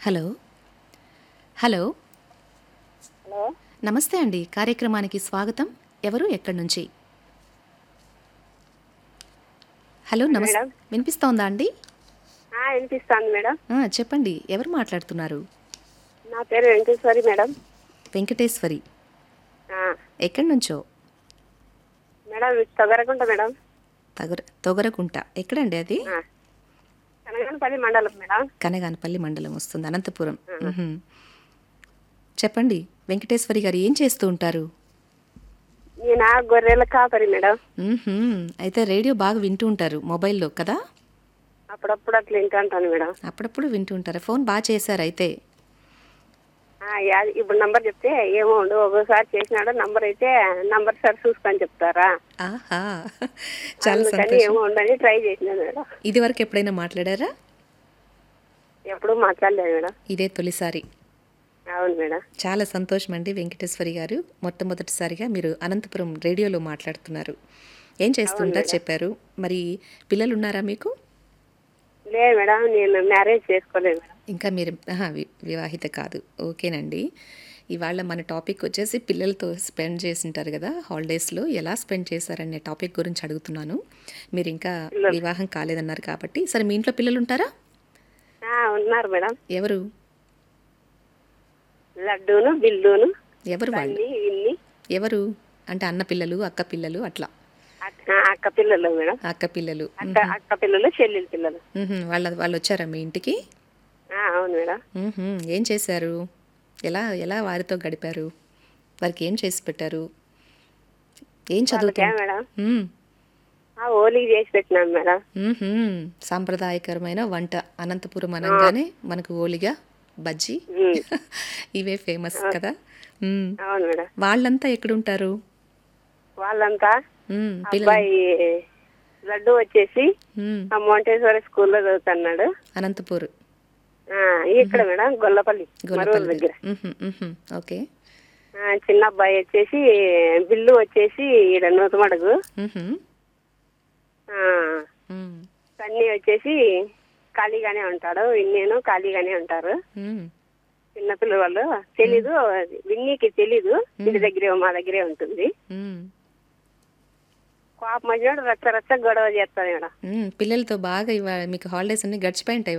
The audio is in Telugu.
హలో హలో హలో నమస్తే అండి కార్యక్రమానికి స్వాగతం ఎవరు ఎక్కడి నుంచి హలో నమస్తే మేడం. వినిపిస్తోందా అండి ఆ, వినిపిస్తాను మేడం ఆ, చెప్పండి ఎవరు మాట్లాడుతున్నారు నా పేరు వెంకటేశ్వరి మేడం వెంకటేశ్వరి ఆ, ఎక్కడి నుంచో మేడం ఇది తొగరకుంట మేడం తగర తొగరకుంట ఎక్కడండి అది ఆ, కనగానపల్లి మండలం మేడం కనగానపల్లి మండలం వస్తుంది అనంతపురం మ్హూ. చెప్పండి వెంకటేశ్వరి గారు ఏం చేస్తూ ఉంటారు నేను ఆ గొర్రెల కాపరి మేడం మ్హూ. అయితే రేడియో బాగా వింటూ ఉంటారు మొబైల్లో కదా అప్పుడప్పుడు అట్లా వింటుంటాను మేడం అప్పుడప్పుడు వింటూ ఉంటారు ఫోన్ బాగా చేశారు అయితే ఆ, యా- ఇప్పుడు నంబర్ చెప్తే ఏమో ఉండు ఒక్కోసారి చేసినాడు నంబర్ అయితే నంబర్ సార్ చూసుకొని చెప్తారా ఆహా చాలా అందుకని సంతోషం ఏమో ఉండని ట్రై చేసినాను మేడం ఇది వరకు ఎప్పుడైనా మాట్లాడారా ఎప్పుడు మాట్లాడలేదు మేడం ఇదే తొలిసారి అవును మేడం చాలా సంతోషం అండి వెంకటేశ్వరి గారు మొట్టమొదటిసారిగా మీరు అనంతపురం రేడియోలో మాట్లాడుతున్నారు ఏం చేస్తుంటారు చెప్పారు మరి పిల్లలు ఉన్నారా మీకు లేదు మేడం నేను మ్యారేజ్ చేసుకోలేదు మేడం ఇంకా మీరు ఆహా, వి- వివాహిత కాదు ఓకేనండి ఇవాళ మన టాపిక్ వచ్చేసి పిల్లలతో స్పెండ్ చేసింటారు కదా హాలిడేస్లో ఎలా స్పెండ్ చేశారనే టాపిక్ గురించి అడుగుతున్నాను మీరు ఇంకా వివాహం కాలేదన్నారు కాబట్టి సరే మీ ఇంట్లో పిల్లలు ఉంటారా ఆ, ఉన్నారు మేడం ఎవరు లడ్డూను బిల్లును ఎవరు వాళ్ళు అన్ని ఇన్ని ఎవరు అంటే అన్న పిల్లలు అక్క పిల్లలు అట్లా అక్క అక్క పిల్లలు మేడం అక్క పిల్లలు అక్క అక్క పిల్లలు చెల్లెలు పిల్లలు మ్హూ. వాళ్ళ వాళ్ళు వచ్చారా మీ ఇంటికి ఆ, అవును మేడం మ్హూ. ఏం చేశారు ఎలా ఎలా వారితో గడిపారు వారికి ఏం చేసి పెట్టారు ఏం వాళ్ళకే చదువుతారు మేడం మ్మ్. ఆ ఓలికి చేసి పెట్టినాం మేడం మ్హూ. సాంప్రదాయకరమైన వంట అనంతపురం అనగానే మనకు ఓలిగా బజ్జీ ఉమ్, ఇవే ఫేమస్ కదా మ్మ్. అవును మేడం వాళ్ళంతా ఎక్కడుంటారు వాళ్ళంతా మ్మ్. పిల్లలు అబ్బాయి లడ్డు వచ్చేసి మ్మ్. ఆ మోంటేశ్వరి స్కూల్లో చదువుతున్నాడు అనంతపూర్ ఆ, ఇక్కడ మేడం గొల్లపల్లి మరూరు గొల్లపల్లి దగ్గర మ్హూ. మ్హూ. ఓకే ఆ, చిన్న అబ్బాయి వచ్చేసి బిల్లు వచ్చేసి ఈడ నూతమడుగు మ్హూ. ఆ, మ్మ్. సన్నీ వచ్చేసి ఖాళీగానే ఉంటాడు నేను ఖాళీగానే ఉంటారు మ్మ్. చిన్న పిల్లవాళ్ళు తెలీదు విన్నీకి తెలీదు ఇంటి దగ్గరే మా దగ్గరే ఉంటుంది మ్మ్. కోపం వచ్చినప్పుడు రచ్చ రచ్చ గొడవ చేస్తాను మేడం మ్మ్. పిల్లలతో బాగా ఇవాళ మీకు హాలిడేస్ అన్ని గడిచిపోయి ఉంటాయి